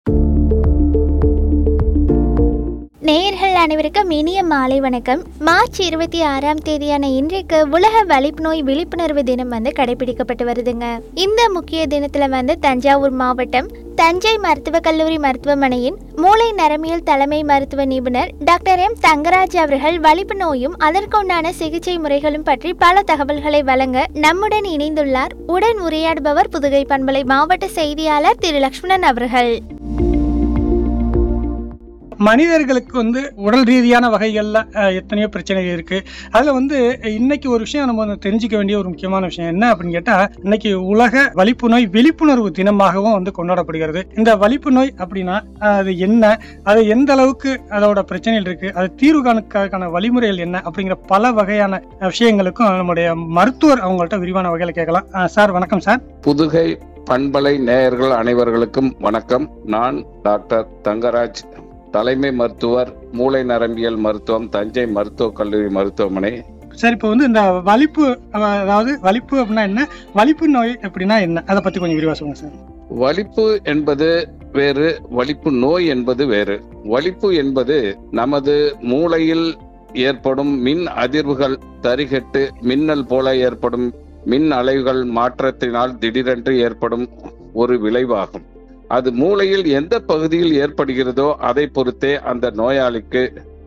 நேயர்கள் அனைவருக்கும் இனிய மாலை வணக்கம் மார்ச் இருபத்தி ஆறாம் தேதியான இன்றைக்கு உலக வலிப்பு நோய் விழிப்புணர்வு தினம் வந்து கடைபிடிக்கப்பட்டு வருதுங்க இந்த முக்கிய தினத்துல வந்து தஞ்சாவூர் மாவட்டம் தஞ்சை மருத்துவக் கல்லூரி மருத்துவமனையின் மூளை நரம்பியல் தலைமை மருத்துவ நிபுணர் டாக்டர் எம் தங்கராஜ் அவர்கள் வலிப்பு நோயும் அதற்குண்டான சிகிச்சை முறைகளும் பற்றி பல தகவல்களை வழங்க நம்முடன் இணைந்துள்ளார் உடன் உரையாடுபவர் புதுகை பண்பலை மாவட்ட செய்தியாளர் திரு லக்ஷ்மணன் அவர்கள் மனிதர்களுக்கு வந்து உடல் ரீதியான வகைகளில் எத்தனையோ பிரச்சனைகள் இருக்கு அதில் வந்து இன்னைக்கு ஒரு விஷயம் நம்ம வந்து தெரிஞ்சுக்க வேண்டிய ஒரு முக்கியமான விஷயம் என்ன அப்படின்னு கேட்டால் இன்னைக்கு உலக வலிப்பு நோய் விழிப்புணர்வு தினமாகவும் வந்து கொண்டாடப்படுகிறது இந்த வலிப்பு நோய் அப்படின்னா அஹ், அது என்ன அது எந்த அளவுக்கு அதோட பிரச்சனைகள் இருக்கு அது தீர்வு காணுக்கான வழிமுறைகள் என்ன அப்படிங்கிற பல வகையான அஹ், விஷயங்களுக்கும் நம்முடைய மருத்துவர் அவங்கள்ட்ட விரிவான வகையில் கேட்கலாம் அஹ், சார் வணக்கம் சார் புதுகை பண்பலை நேயர்கள் அனைவர்களுக்கும் வணக்கம் நான் டாக்டர் தங்கராஜ் தலைமை மருத்துவர் மூளை நரம்பியல் மருத்துவம் தஞ்சை மருத்துவக் கல்லூரி மருத்துவமனை சார் இப்போ வந்து இந்த வலிப்பு அஹ், அதாவது வலிப்பு அப்படின்னா என்ன வலிப்பு நோய் அப்படின்னா என்ன அதை பத்தி கொஞ்சம் விரிவா சொல்லுங்க சார் வலிப்பு என்பது வேறு வலிப்பு நோய் என்பது வேறு வலிப்பு என்பது நமது மூளையில் ஏற்படும் மின் அதிர்வுகள் தரிகட்டு மின்னல் போல ஏற்படும் மின் அலைவுகள் மாற்றத்தினால் திடீரென்று ஏற்படும் ஒரு விளைவாகும் அது மூளையில் எந்த பகுதியில் ஏற்படுகிறதோ அதை பொறுத்தே அந்த நோயாளிக்கு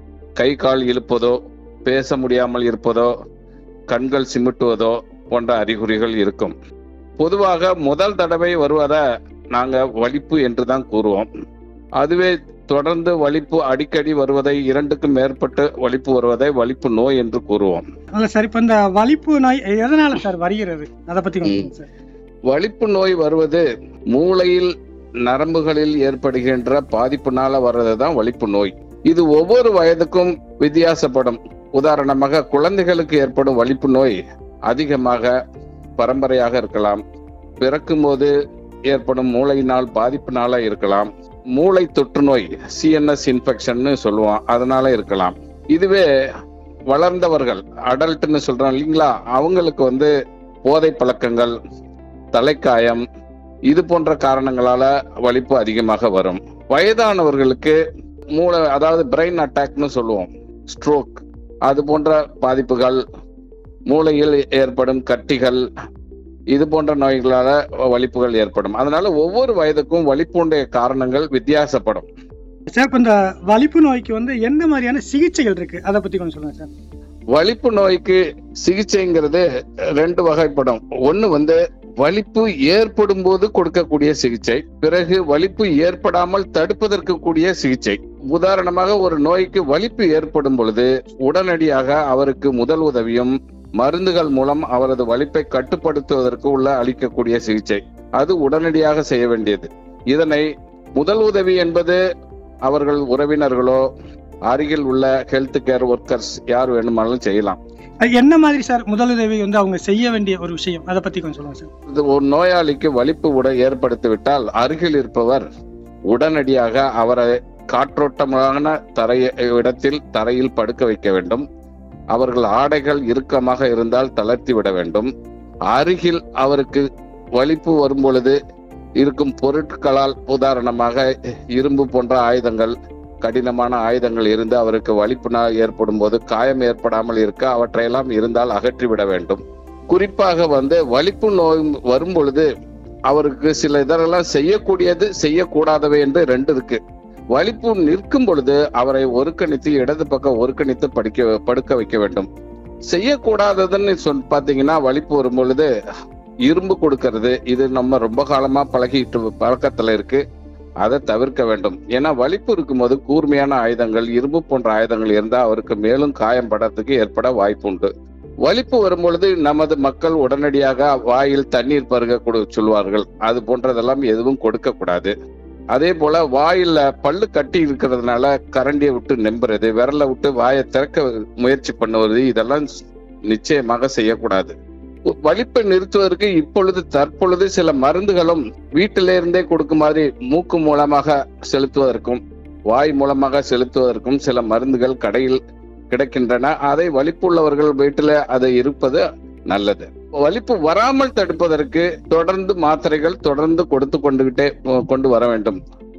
கை கால் இழுப்பதோ பேச முடியாமல் இருப்பதோ கண்கள் சிமிட்டுவதோ போன்ற அறிகுறிகள் இருக்கும் பொதுவாக முதல் தடவை வருவதை நாங்க வலிப்பு என்று தான் கூறுவோம் அதுவே தொடர்ந்து வலிப்பு அடிக்கடி வருவதை இரண்டுக்கும் மேற்பட்டு வலிப்பு வருவதை வலிப்பு நோய் என்று கூறுவோம் அல்ல சார் இப்போ இந்த வலிப்பு நோய் எதனால சார் வருகிறது அதை பத்தி கொஞ்சம் சொல்லுங்க சார் வலிப்பு நோய் வருவது மூளையில் நரம்புகளில் ஏற்படுகின்ற பாதிப்புனால வர்றது தான் வலிப்பு நோய் இது ஒவ்வொரு வயதுக்கும் வித்தியாசப்படும் உதாரணமாக குழந்தைகளுக்கு ஏற்படும் வலிப்பு நோய் அதிகமாக பரம்பரையாக இருக்கலாம் பிறக்கும் போது ஏற்படும் மூளையினால் பாதிப்புனால இருக்கலாம் மூளை தொற்று நோய் சிஎன்எஸ் இன்ஃபெக்ஷன்னு சொல்லுவோம் அதனால இருக்கலாம் இதுவே வளர்ந்தவர்கள் அடல்ட்னு சொல்றோம் இல்லைங்களா அவங்களுக்கு வந்து போதை பழக்கங்கள் தலைக்காயம் இது போன்ற காரணங்களால வலிப்பு அதிகமாக வரும் வயதானவர்களுக்கு மூளை அதாவது பிரெயின் அட்டாக்னு சொல்லுவோம் ஸ்ட்ரோக் அது போன்ற பாதிப்புகள் மூளையில் ஏற்படும் கட்டிகள் இது போன்ற நோய்களால வலிப்புகள் ஏற்படும் அதனால ஒவ்வொரு வயதுக்கும் வலிப்புடைய காரணங்கள் வித்தியாசப்படும் சார் இப்போ இந்த வலிப்பு நோய்க்கு வந்து எந்த மாதிரியான சிகிச்சைகள் இருக்கு அதை பத்தி கொஞ்சம் சொல்லுங்க சார் வலிப்பு நோய்க்கு சிகிச்சைங்கிறது ரெண்டு வகைப்படும் ஒண்ணு வந்து வலிப்பு ஏற்படும் போது கொடுக்கக்கூடிய சிகிச்சை பிறகு வலிப்பு ஏற்படாமல் தடுப்பதற்கு கூடிய சிகிச்சை உதாரணமாக ஒரு நோய்க்கு வலிப்பு ஏற்படும் பொழுது உடனடியாக அவருக்கு முதல் உதவியும் மருந்துகள் மூலம் அவரது வலிப்பை கட்டுப்படுத்துவதற்கு உள்ள அளிக்கக்கூடிய சிகிச்சை அது உடனடியாக செய்ய வேண்டியது இதனை முதல் உதவி என்பது அவர்கள் உறவினர்களோ அருகில் உள்ள ஹெல்த் கேர் ஒர்க்கர்ஸ் யார் வேணுமானாலும் செய்யலாம் அது என்ன மாதிரி சார் முதலுதவி வந்து அவங்க செய்ய வேண்டிய ஒரு விஷயம் அதை பத்தி கொஞ்சம் சொல்லுங்க சார் இது ஒரு நோயாளிக்கு வலிப்பு உட ஏற்படுத்தி விட்டால் அருகில் இருப்பவர் உடனடியாக அவரை காற்றோட்டமான தரை இடத்தில் தரையில் படுக்க வைக்க வேண்டும் அவர்கள் ஆடைகள் இறுக்கமாக இருந்தால் தளர்த்தி விட வேண்டும் அருகில் அவருக்கு வலிப்பு வரும் பொழுது இருக்கும் பொருட்களால் உதாரணமாக இரும்பு போன்ற ஆயுதங்கள் கடினமான ஆயுதங்கள் இருந்து அவருக்கு வலிப்பினால் ஏற்படும் போது காயம் ஏற்படாமல் இருக்க அவற்றையெல்லாம் இருந்தால் அகற்றிவிட வேண்டும் குறிப்பாக வந்து வலிப்பு நோய் வரும் பொழுது அவருக்கு சில இதெல்லாம் செய்யக்கூடியது செய்யக்கூடாதவை என்று ரெண்டு இருக்கு வலிப்பு நிற்கும் பொழுது அவரை ஒருக்கணித்து இடது பக்கம் ஒருக்கணித்து படிக்க படுக்க வைக்க வேண்டும் செய்யக்கூடாததுன்னு சொல் பாத்தீங்கன்னா வலிப்பு வரும் பொழுது இரும்பு கொடுக்கறது இது நம்ம ரொம்ப காலமா பழகிட்டு பழக்கத்துல இருக்கு அதை தவிர்க்க வேண்டும் ஏன்னா வலிப்பு இருக்கும்போது கூர்மையான ஆயுதங்கள் இரும்பு போன்ற ஆயுதங்கள் இருந்தா அவருக்கு மேலும் காயம் படத்துக்கு ஏற்பட வாய்ப்பு உண்டு வலிப்பு வரும்பொழுது நமது மக்கள் உடனடியாக வாயில் தண்ணீர் பருக கொடு சொல்வார்கள் அது போன்றதெல்லாம் எதுவும் கொடுக்க கூடாது அதே போல வாயில பல்லு கட்டி இருக்கிறதுனால கரண்டியை விட்டு நெம்புறது விரலை விட்டு வாயை திறக்க முயற்சி பண்ணுவது இதெல்லாம் நிச்சயமாக செய்யக்கூடாது வலிப்பை நிறுத்துவதற்கு இப்பொழுது தற்பொழுது சில மருந்துகளும் வீட்டில இருந்தே கொடுக்கும் மாதிரி மூக்கு மூலமாக செலுத்துவதற்கும் வாய் மூலமாக செலுத்துவதற்கும் சில மருந்துகள் கடையில் கிடைக்கின்றன அதை வலிப்புள்ளவர்கள் வீட்டில அது இருப்பது நல்லது வலிப்பு வராமல் தடுப்பதற்கு தொடர்ந்து மாத்திரைகள் தொடர்ந்து கொடுத்து கொண்டுகிட்டே கொண்டு வர வேண்டும்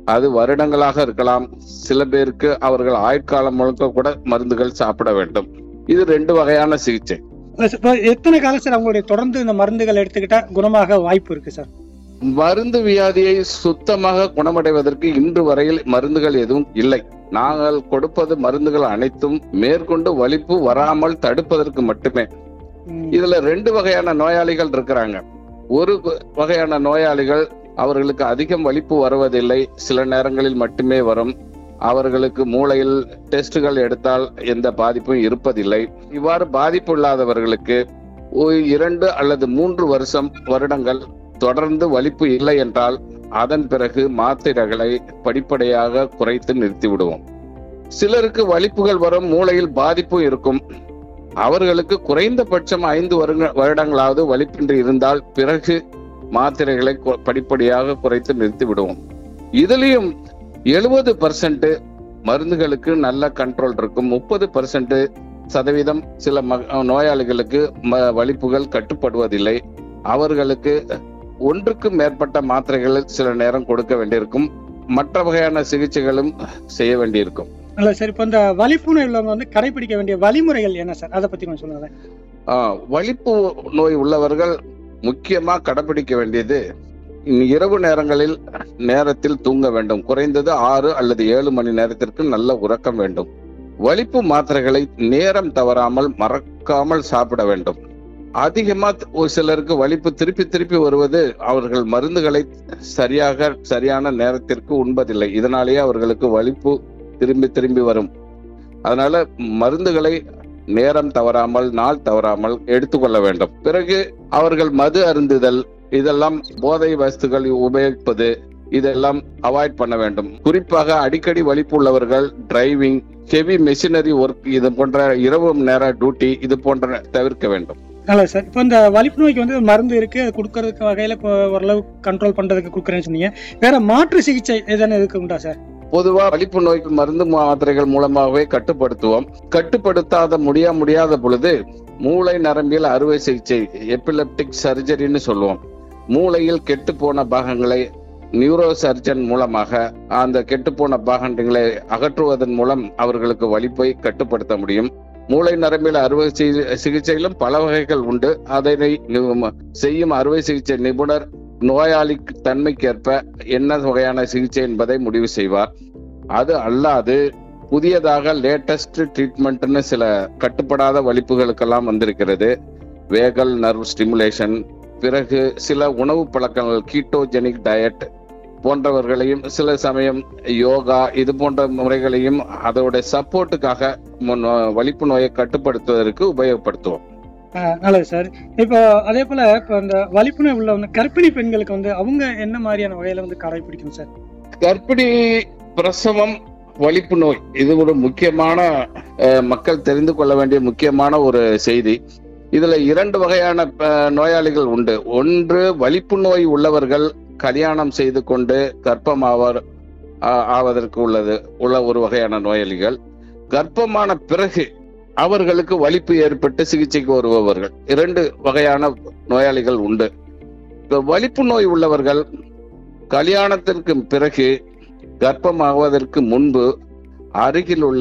அது வருடங்களாக இருக்கலாம் சில பேருக்கு அவர்கள் ஆயுட்காலம் முழுக்க கூட மருந்துகள் சாப்பிட வேண்டும் இது ரெண்டு வகையான சிகிச்சை இல்ல சார், இப்ப எத்தனை காலம் சார் அவங்களுடைய தொடர்ந்து இந்த மருந்துகள் எடுத்துக்கிட்டா குணமாக வாய்ப்பு இருக்கு சார் மருந்து வியாதியை சுத்தமாக குணமடைவதற்கு இன்று வரையில் மருந்துகள் எதுவும் இல்லை நாங்கள் கொடுப்பது மருந்துகள் அனைத்தும் மேற்கொண்டு வலிப்பு வராமல் தடுப்பதற்கு மட்டுமே ம். இதுல ரெண்டு வகையான நோயாளிகள் இருக்கிறாங்க ஒரு வ- வகையான நோயாளிகள் அவர்களுக்கு அதிகம் வலிப்பு வருவதில்லை சில நேரங்களில் மட்டுமே வரும் அவர்களுக்கு மூளையில் டெஸ்டுகள் எடுத்தால் எந்த பாதிப்பும் இருப்பதில்லை இவ்வாறு பாதிப்பு இல்லாதவர்களுக்கு ஒரு இரண்டு அல்லது மூன்று வருஷம் வருடங்கள் தொடர்ந்து வலிப்பு இல்லை என்றால் அதன் பிறகு மாத்திரைகளை படிப்படியாக குறைத்து நிறுத்தி விடுவோம் சிலருக்கு வலிப்புகள் வரும் மூளையில் பாதிப்பும் இருக்கும் அவர்களுக்கு குறைந்தபட்சம் ஐந்து வருங்க- வருடங்களாவது வலிப்பின்றி இருந்தால் பிறகு மாத்திரைகளை கு- படிப்படியாக குறைத்து நிறுத்தி விடுவோம் இதுலயும் எழுபது பர்சன்ட் மருந்துகளுக்கு நல்ல கண்ட்ரோல் இருக்கும் முப்பது பர்சன்ட் சதவீதம் சில ம- நோயாளிகளுக்கு ம- வலிப்புகள் கட்டுப்படுவதில்லை அவர்களுக்கு ஒன்றுக்கும் மேற்பட்ட மாத்திரைகள் சில நேரம் கொடுக்க வேண்டியிருக்கும் மற்ற வகையான சிகிச்சைகளும் செய்ய வேண்டியிருக்கும் இல்ல சார் இப்ப இந்த வலிப்பு நோய் உள்ளவங்க வந்து கடைபிடிக்க வேண்டிய வழிமுறைகள் என்ன சார் அதை பத்தி கொஞ்சம் சொல்லுங்க ஆஹ் வலிப்பு நோய் உள்ளவர்கள் முக்கியமா கடைபிடிக்க வேண்டியது இனி இரவு நேரங்களில் நேரத்தில் தூங்க வேண்டும் குறைந்தது ஆறு அல்லது ஏழு மணி நேரத்திற்கு நல்ல உறக்கம் வேண்டும் வலிப்பு மாத்திரைகளை நேரம் தவறாமல் மறக்காமல் சாப்பிட வேண்டும் அதிகமா ஒரு சிலருக்கு வலிப்பு திருப்பி திருப்பி வருவது அவர்கள் மருந்துகளை சரியாக சரியான நேரத்திற்கு உண்பதில்லை இதனாலேயே அவர்களுக்கு வலிப்பு திரும்பி திரும்பி வரும் அதனால மருந்துகளை நேரம் தவறாமல் நாள் தவறாமல் எடுத்துக்கொள்ள வேண்டும் பிறகு அவர்கள் மது அருந்துதல் இதெல்லாம் போதை வஸ்துகள் உபயோகிப்பது இதெல்லாம் அவாய்ட் பண்ண வேண்டும் குறிப்பாக அடிக்கடி வலிப்பு உள்ளவர்கள் டிரைவிங் ஹெவி மெஷினரி ஒர்க் இது போன்ற இரவு நேர டியூட்டி இது போன்ற தவிர்க்க வேண்டும் நல்ல சார் இப்போ இந்த வலிப்பு நோய்க்கு வந்து மருந்து இருக்கு அது கொடுக்கறதுக்கு வகையில இப்போ ஓரளவு கண்ட்ரோல் பண்றதுக்கு கொடுக்குறேன்னு சொன்னீங்க வேற மாற்று சிகிச்சை எதனா இதுக்கு உண்டா சார் பொதுவா வலிப்பு நோய்க்கு மருந்து மாத்திரைகள் மூலமாகவே கட்டுப்படுத்துவோம் கட்டுப்படுத்தாத முடிய முடியாத பொழுது மூளை நரம்பியல் அறுவை சிகிச்சை எபிலெப்டிக் சர்ஜரின்னு சொல்லுவோம் மூளையில் கெட்டு போன பாகங்களை நியூரோ சர்ஜன் மூலமாக அந்த கெட்டுப்போன பாகங்களை அகற்றுவதன் மூலம் அவர்களுக்கு வலிப்பை கட்டுப்படுத்த முடியும் மூளை நரம்பியல் அறுவை சி- சிகிச்சையிலும் பல வகைகள் உண்டு அதனை நி- செய்யும் அறுவை சிகிச்சை நிபுணர் நோயாளி தன்மைக்கேற்ப என்ன வகையான சிகிச்சை என்பதை முடிவு செய்வார் அது அல்லாது புதியதாக லேட்டஸ்ட் ட்ரீட்மெண்ட்னு சில கட்டுப்படாத வலிப்புகளுக்கெல்லாம் வந்திருக்கிறது வேகல் நர்வ் ஸ்டிமுலேஷன் பிறகு சில உணவு பழக்கங்கள் கீட்டோஜெனிக் டயட் போன்றவர்களையும் சில சமயம் யோகா இது போன்ற முறைகளையும் அதோட சப்போர்ட்டுக்காக முன் வலிப்பு நோயை கட்டுப்படுத்துவதற்கு உபயோகப்படுத்துவோம் ஆஹ் நல்லது சார் இப்போ அதே போல இப்போ இந்த வலிப்பு நோய் உள்ள வந்து கர்ப்பிணி பெண்களுக்கு வந்து அவங்க என்ன மாதிரியான வகையில வந்து கடைபிடிக்கணும் சார் கர்ப்பிணி பிரசவம் வலிப்பு நோய் இது ஒரு முக்கியமான அஹ், மக்கள் தெரிந்து கொள்ள வேண்டிய முக்கியமான ஒரு செய்தி இதுல இரண்டு வகையான அஹ், நோயாளிகள் உண்டு ஒன்று வலிப்பு நோய் உள்ளவர்கள் கல்யாணம் செய்து கொண்டு கர்ப்பமாவர் ஆ- ஆவதற்கு உள்ளது உள்ள ஒரு வகையான நோயாளிகள் கர்ப்பமான பிறகு அவர்களுக்கு வலிப்பு ஏற்பட்டு சிகிச்சைக்கு வருபவர்கள் இரண்டு வகையான நோயாளிகள் உண்டு இப்ப வலிப்பு நோய் உள்ளவர்கள் கல்யாணத்திற்கு பிறகு கர்ப்பமாவதற்கு முன்பு அருகில் உள்ள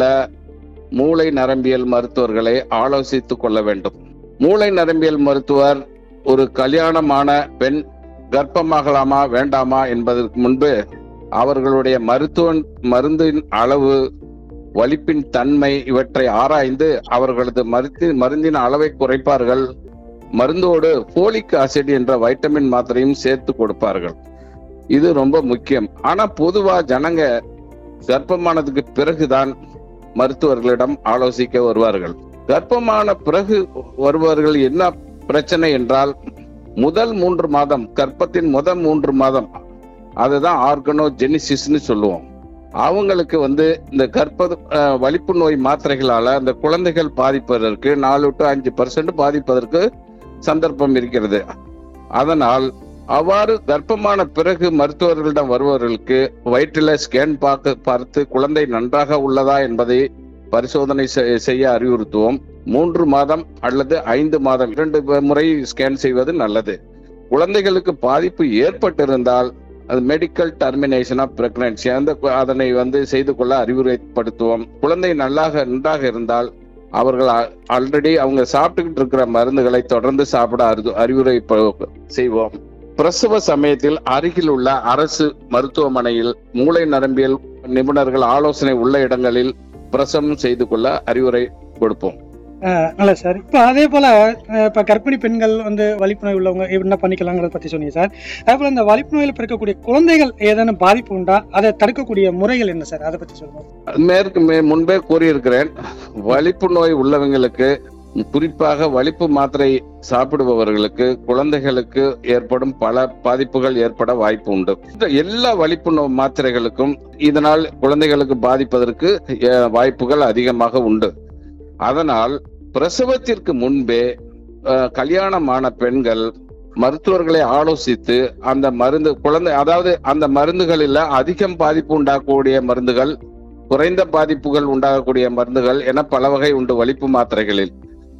மூளை நரம்பியல் மருத்துவர்களை ஆலோசித்துக் கொள்ள வேண்டும் மூளை நரம்பியல் மருத்துவர் ஒரு கல்யாணமான பெண் கர்ப்பமாகலாமா வேண்டாமா என்பதற்கு முன்பு அவர்களுடைய மருத்துவ மருந்தின் அளவு வலிப்பின் தன்மை இவற்றை ஆராய்ந்து அவர்களது மருந்து மருந்தின் அளவை குறைப்பார்கள் மருந்தோடு போலிக் ஆசிட் என்ற வைட்டமின் மாத்திரையும் சேர்த்து கொடுப்பார்கள் இது ரொம்ப முக்கியம் ஆனா பொதுவா ஜனங்க கர்ப்பமானதுக்கு பிறகுதான் மருத்துவர்களிடம் ஆலோசிக்க வருவார்கள் கர்ப்பமான பிறகு வருபவர்கள் என்ன பிரச்சனை என்றால் முதல் மூன்று மாதம் கர்ப்பத்தின் முதல் மூன்று மாதம் அதுதான் ஆர்கனோஜெனிசிஸ்னு சொல்லுவோம் அவங்களுக்கு வந்து இந்த கர்ப்ப அஹ், வலிப்பு நோய் மாத்திரைகளால அந்த குழந்தைகள் பாதிப்பதற்கு நாலு டு அஞ்சு பர்சன்ட் பாதிப்பதற்கு சந்தர்ப்பம் இருக்கிறது அதனால் அவ்வாறு கர்ப்பமான பிறகு மருத்துவர்களிடம் வருபவர்களுக்கு வயிற்றில ஸ்கேன் பார்த்து பார்த்து குழந்தை நன்றாக உள்ளதா என்பதை பரிசோதனை செ- செய்ய அறிவுறுத்துவோம் மூன்று மாதம் அல்லது ஐந்து மாதம் இரண்டு முறை ஸ்கேன் செய்வது நல்லது குழந்தைகளுக்கு பாதிப்பு ஏற்பட்டிருந்தால் அது மெடிக்கல் டெர்மினேஷன் ஆஃப் பிரெக்னன்சி அந்த கு- அதனை வந்து செய்து கொள்ள அறிவுரைப்படுத்துவோம் குழந்தை நல்லாக நன்றாக இருந்தால் அவர்கள் ஆல்ரெடி அவங்க சாப்பிட்டுக்கிட்டு இருக்கிற மருந்துகளை தொடர்ந்து சாப்பிட அறிவு அறிவுரை ப- செய்வோம் பிரசவ சமயத்தில் அருகில் உள்ள அரசு மருத்துவமனையில் மூளை நரம்பியல் நிபுணர்கள் ஆலோசனை உள்ள இடங்களில் பிரசவம் செய்து கொள்ள அறிவுரை கொடுப்போம் நல்ல சார் இப்போ அதே போல அஹ், இப்போ கர்ப்பிணி பெண்கள் வந்து வலிப்பு நோய் உள்ளவங்க என்ன பண்ணிக்கலாங்கிறத பத்தி சொன்னீங்க சார் அதே போல இந்த வலிப்பு நோயில் பிறக்கக்கூடிய குழந்தைகள் ஏதேனும் பாதிப்பு உண்டா அதை தடுக்கக்கூடிய முறைகள் என்ன சார் அதை பத்தி சொல்லுங்க மேற்கு மே- முன்பே கூறியிருக்கிறேன் வலிப்பு நோய் உள்ளவங்களுக்கு குறிப்பாக வலிப்பு மாத்திரை சாப்பிடுபவர்களுக்கு குழந்தைகளுக்கு ஏற்படும் பல பாதிப்புகள் ஏற்பட வாய்ப்பு உண்டு இந்த எல்லா வலிப்பு நோய் மாத்திரைகளுக்கும் இதனால் குழந்தைகளுக்கு பாதிப்பதற்கு அஹ், வாய்ப்புகள் அதிகமாக உண்டு அதனால் பிரசவத்திற்கு முன்பே அஹ், கல்யாணமான பெண்கள் மருத்துவர்களை ஆலோசித்து அந்த மருந்து குழந்தை அதாவது அந்த மருந்துகளில் அதிகம் பாதிப்பு உண்டாக்கக்கூடிய மருந்துகள் குறைந்த பாதிப்புகள் உண்டாகக்கூடிய மருந்துகள் என பல வகை உண்டு வலிப்பு மாத்திரைகளில்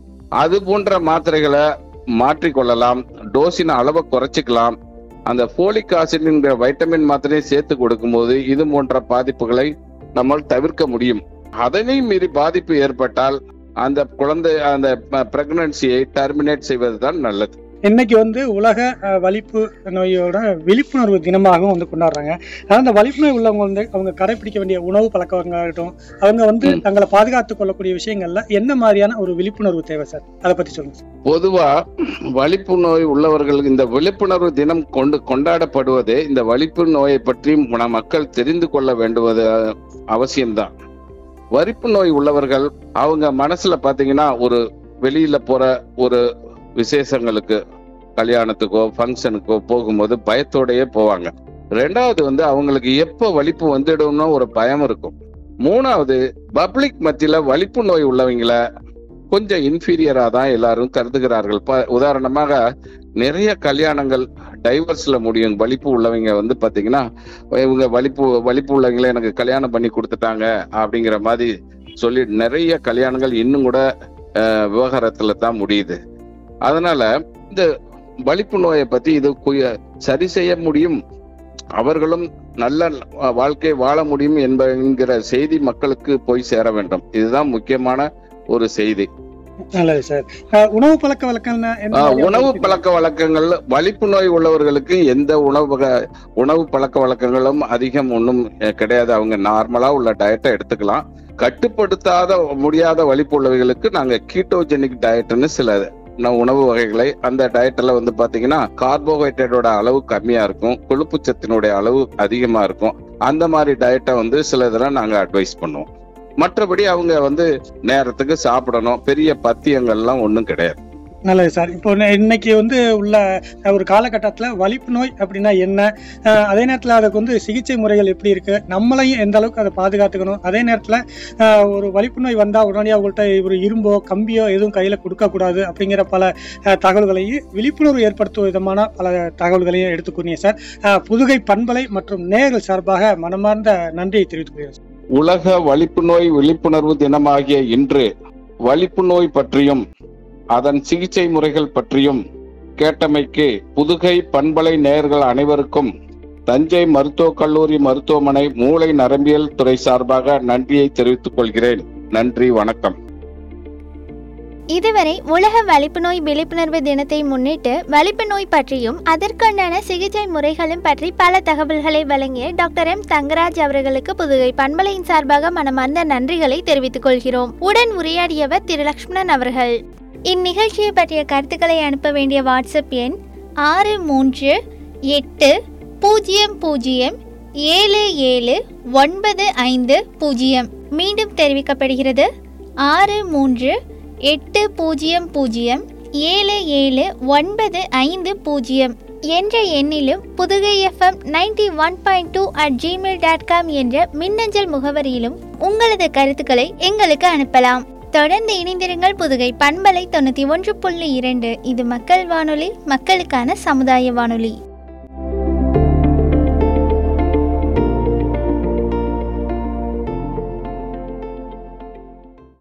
அது போன்ற மாத்திரைகளை மாற்றிக்கொள்ளலாம் டோஸின் அளவை குறைச்சிக்கலாம் அந்த போலிக் ஆசிட்ங்கிற வைட்டமின் மாத்திரையை சேர்த்து கொடுக்கும்போது இது போன்ற பாதிப்புகளை நம்ம தவிர்க்க முடியும் அதனையும் மீறி பாதிப்பு ஏற்பட்டால் அந்த குழந்தை அந்த பிரெக்னன்சியை டெர்மினேட் செய்வதுதான் நல்லது இன்னைக்கு வந்து உலக அஹ், வலிப்பு நோயோட விழிப்புணர்வு தினமாகவும் வந்து கொண்டாடுறாங்க அதாவது இந்த வலிப்பு நோய் உள்ளவங்க வந்து அவங்க கடைபிடிக்க வேண்டிய உணவு பழக்கங்களாகட்டும் அவங்க வந்து ம். தங்களை பாதுகாத்துக் கொள்ளக்கூடிய விஷயங்கள்ல என்ன மாதிரியான ஒரு விழிப்புணர்வு தேவை சார் அதை பத்தி சொல்லுங்க சார். பொதுவா வலிப்பு நோய் உள்ளவர்கள் இந்த விழிப்புணர்வு தினம் கொண்டு கொண்டாடப்படுவதே இந்த வலிப்பு நோயை பற்றி ம- மக்கள் தெரிந்து கொள்ள வேண்டுவது அவசியம்தான் வலிப்பு நோய் உள்ளவர்கள் அவங்க மனசுல பாத்தீங்கன்னா ஒரு வெளியில போற ஒரு விசேஷங்களுக்கு கல்யாணத்துக்கோ ஃபங்க்ஷனுக்கோ போகும்போது பயத்தோடயே போவாங்க ரெண்டாவது வந்து அவங்களுக்கு எப்ப வலிப்பு வந்துடும்னு ஒரு பயம் இருக்கும் மூணாவது பப்ளிக் மத்தியில வலிப்பு நோய் உள்ளவங்கள கொஞ்சம் இன்ஃபீரியரா தான் எல்லாரும் கருதுகிறார்கள் ப- உதாரணமாக நிறைய கல்யாணங்கள் டைவர்ஸ்ல முடியும் வலிப்பு உள்ளவங்க வந்து பாத்தீங்கன்னா இவங்க வலிப்பு வலிப்பு உள்ளவங்கள எனக்கு கல்யாணம் பண்ணி கொடுத்துட்டாங்க அப்படிங்கிற மாதிரி சொல்லி நிறைய கல்யாணங்கள் இன்னும் கூட அஹ், விவகாரத்துல தான் முடியுது அதனால இந்த வலிப்பு நோயை பத்தி இது குய- சரி செய்ய முடியும் அவர்களும் நல்ல அஹ், வாழ்க்கை வாழ முடியும் என்ப என்கிற செய்தி மக்களுக்கு போய் சேர வேண்டும் இதுதான் முக்கியமான ஒரு செய்தி நல்லது சார் அஹ், உணவு பழக்க வழக்கம்னா என்ன ஆஹ், மாதிரியான உணவு விஷயங்கள்? பழக்க வழக்கங்கள் வலிப்பு நோய் உள்ளவர்களுக்கு எந்த உணவு வக- உணவு பழக்க வழக்கங்களும் அதிகம் ஒன்றும் கிடையாது அவங்க நார்மலா உள்ள டயட்டை எடுத்துக்கலாம் கட்டுப்படுத்தாத முடியாத வலிப்பு உள்ளவர்களுக்கு நாங்க கீட்டோஜெனிக் டயட்னு சில ந- உணவு வகைகளை அந்த டயட்ல வந்து பாத்தீங்கன்னா கார்போஹைட்ரேட்டோட அளவு கம்மியா இருக்கும் கொழுப்பு சத்தினுடைய அளவு அதிகமா இருக்கும் அந்த மாதிரி டயட்டை வந்து சில இதெல்லாம் நாங்க அட்வைஸ் பண்ணுவோம் மற்றபடி அவங்க வந்து நேரத்துக்கு சாப்பிடணும் பெரிய பத்தியங்கள்லாம் ஒன்றும் கிடையாது நல்லது சார் இப்போ நெ- இன்னைக்கு வந்து உள்ள அஹ், ஒரு காலகட்டத்தில் வலிப்பு நோய் அப்படின்னா என்ன அஹ், அதே நேரத்தில் அதுக்கு வந்து சிகிச்சை முறைகள் எப்படி இருக்கு நம்மளையும் எந்த அளவுக்கு அதை பாதுகாத்துக்கணும் அதே நேரத்தில் ஒரு வலிப்பு நோய் வந்தால் உடனடியாக அவங்கள்ட்ட ஒரு இரும்போ கம்பியோ எதுவும் கையில் கொடுக்கக்கூடாது அப்படிங்கிற பல அஹ், தகவல்களையும் விழிப்புணர்வு ஏற்படுத்தும் விதமான பல தகவல்களையும் எடுத்துக்கூறிய சார் அஹ், புதுகை பண்பலை மற்றும் நேர்கள் சார்பாக மனமார்ந்த நன்றியை தெரிவித்துக் கொள்கிறேன் சார். உலக வலிப்பு நோய் விழிப்புணர்வு தினமாகிய இன்று வலிப்பு நோய் பற்றியும் அதன் சிகிச்சை முறைகள் பற்றியும் கேட்டமைக்கு புதுகை பண்பலை நேயர்கள் அனைவருக்கும் தஞ்சை மருத்துவக் கல்லூரி மருத்துவமனை மூளை நரம்பியல் துறை சார்பாக நன்றியை தெரிவித்துக் கொள்கிறேன் நன்றி வணக்கம் இதுவரை உலக வலிப்பு நோய் விழிப்புணர்வு தினத்தை முன்னிட்டு வலிப்பு நோய் பற்றியும் அதற்குண்டான சிகிச்சை முறைகளும் பற்றி பல தகவல்களை வழங்கிய டாக்டர் எம் தங்கராஜ் அவர்களுக்கு புதுகை பண்பலையின் சார்பாக மனமார்ந்த நன்றிகளை தெரிவித்துக் கொள்கிறோம் உடன் உரையாடியவர் திரு லக்ஷ்மணன் அவர்கள் இந்நிகழ்ச்சியை பற்றிய கருத்துக்களை அனுப்ப வேண்டிய வாட்ஸ்அப் எண் ஆறு மூன்று எட்டு பூஜ்ஜியம் பூஜ்ஜியம் ஏழு ஏழு ஒன்பது ஐந்து பூஜ்ஜியம் மீண்டும் தெரிவிக்கப்படுகிறது ஆறு மூன்று எட்டு பூஜ்ஜியம் பூஜ்ஜியம் ஏழு ஏழு ஒன்பது ஐந்து பூஜ்ஜியம் என்ற எண்ணிலும் Pudhugai FM ninety one point two at Gmail dot com என்ற மின்னஞ்சல் முகவரியிலும் உங்களது கருத்துக்களை எங்களுக்கு அனுப்பலாம் தொடர்ந்து இணைந்திருங்கள் புதுகை பண்பலை தொண்ணூற்றி ஒன்று புள்ளி இரண்டு இது மக்கள் வானொலி மக்களுக்கான சமுதாய வானொலி